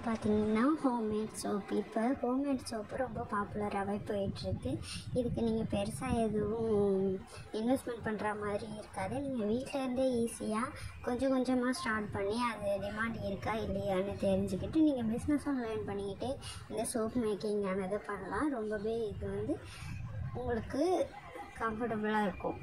பார்த்தீங்கன்னா homemade soap இப்போ homemade soap ரொம்ப பாப்புலராகவே போயிட்டுருக்கு இதுக்கு நீங்கள் பெருசாக எதுவும் இன்வெஸ்ட்மெண்ட் பண்ணுற மாதிரி இருக்காது நீங்கள் வீட்டில் இருந்தே ஈஸியாக கொஞ்சம் கொஞ்சமாக ஸ்டார்ட் பண்ணி அது டிமாண்ட் இருக்கா இல்லையான்னு தெரிஞ்சுக்கிட்டு நீங்கள் பிஸ்னஸும் லேர்ன் பண்ணிக்கிட்டு இந்த சோப் மேக்கிங் ஆனது பண்ணலாம் ரொம்பவே இது வந்து உங்களுக்கு கம்ஃபர்டபுளாக இருக்கும்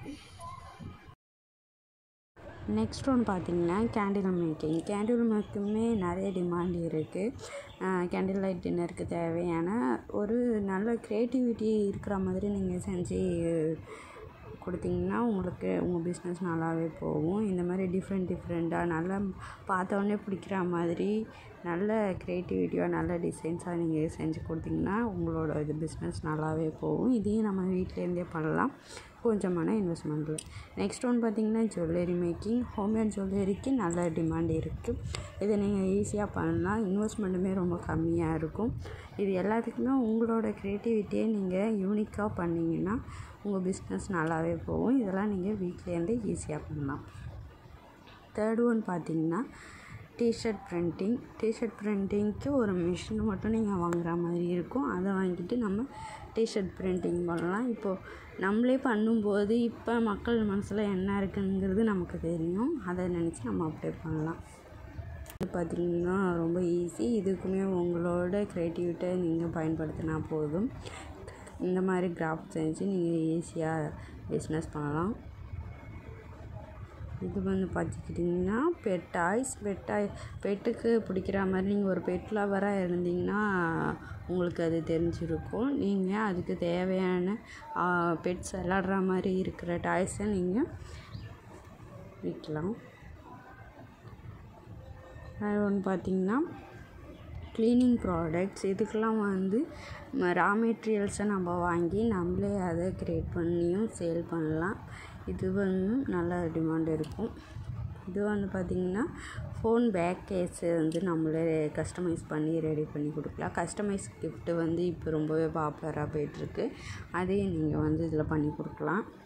நெக்ஸ்ட் ஒன் பார்த்தீங்கன்னா கேண்டில் மேக்கிங் கேண்டில் மேக்குமே நிறைய டிமாண்ட் இருக்குது கேண்டில் லைட் டின்னருக்கு தேவையான ஒரு நல்ல க்ரியேட்டிவிட்டி இருக்கிற மாதிரி நீங்கள் செஞ்சு கொடுத்தீங்கன்னா உங்களுக்கு உங்கள் பிஸ்னஸ் நல்லாவே போகும் இந்த மாதிரி டிஃப்ரெண்ட் டிஃப்ரெண்ட்டாக நல்லா பார்த்தோன்னே பிடிக்கிற மாதிரி நல்ல க்ரியேட்டிவிட்டியாக நல்ல டிசைன்ஸாக நீங்கள் செஞ்சு கொடுத்தீங்கன்னா உங்களோட இது பிஸ்னஸ் நல்லாவே போகும் இதையும் நம்ம வீட்டிலேருந்தே பண்ணலாம் கொஞ்சமான இன்வெஸ்ட்மெண்ட்டில் நெக்ஸ்ட் ஒன் பார்த்திங்கன்னா ஜுவல்லரி மேக்கிங் ஹோம்மேட் ஜுவல்லரிக்கு நல்ல டிமாண்ட் இருக்குது இதை நீங்கள் ஈஸியாக பண்ணலாம் இன்வெஸ்ட்மெண்ட்டுமே ரொம்ப கம்மியாக இருக்கும் இது எல்லாத்துக்குமே உங்களோட க்ரியேட்டிவிட்டியை நீங்கள் யூனிக்காக பண்ணிங்கன்னா உங்கள் பிஸ்னஸ் நல்லாவே போகும் இதெல்லாம் நீங்கள் வீட்டிலேருந்தே ஈஸியாக பண்ணலாம் தேர்ட் ஒன் பார்த்தீங்கன்னா டிஷர்ட் பிரிண்டிங் டிஷர்ட் பிரிண்டிங்க்கு ஒரு மிஷின் மட்டும் நீங்கள் வாங்குற மாதிரி இருக்கும் அதை வாங்கிட்டு நம்ம டிஷர்ட் பிரிண்டிங் பண்ணலாம் இப்போது நம்மளே பண்ணும்போது இப்போ மக்கள் மனசில் என்ன இருக்குங்கிறது நமக்கு தெரியும் அதை நினச்சி நம்ம அப்ளை பண்ணலாம் இது பார்த்திங்கன்னா ரொம்ப ஈஸி இதுக்குமே உங்களோட க்ரியேட்டிவிட்டியை நீங்கள் பயன்படுத்தினா போதும் இந்த மாதிரி கிராஃப்ட் செஞ்சு நீங்கள் ஈஸியாக பிஸ்னஸ் பண்ணலாம் இது வந்து பார்த்துக்கிட்டிங்கன்னா பெட் டாய்ஸ் பெட் டாய் பெட்டுக்கு பிடிக்கிற மாதிரி நீங்கள் ஒரு பெட் லவராக இருந்தீங்கன்னா உங்களுக்கு அது தெரிஞ்சிருக்கும் நீங்கள் அதுக்கு தேவையான பெட்ஸ் விளாடுற மாதிரி இருக்கிற டாய்ஸை நீங்கள் விற்கலாம் அது ஒன்று பார்த்திங்கன்னா க்ளீனிங் ப்ராடக்ட்ஸ் இதுக்கெல்லாம் வந்து ரா மெட்டீரியல்ஸை நம்ம வாங்கி நம்மளே அதை க்ரியேட் பண்ணியும் சேல் பண்ணலாம் இது வந்து நல்ல டிமாண்ட் இருக்கும் இது வந்து பார்த்திங்கன்னா ஃபோன் பேக் கேஸு வந்து நம்மளே கஸ்டமைஸ் பண்ணி ரெடி பண்ணி கொடுக்கலாம் கஸ்டமைஸ் கிஃப்ட்டு வந்து இப்போ ரொம்பவே பாப்புலராக போயிட்டுருக்கு அதையும் நீங்கள் வந்து இதில் பண்ணி கொடுக்கலாம்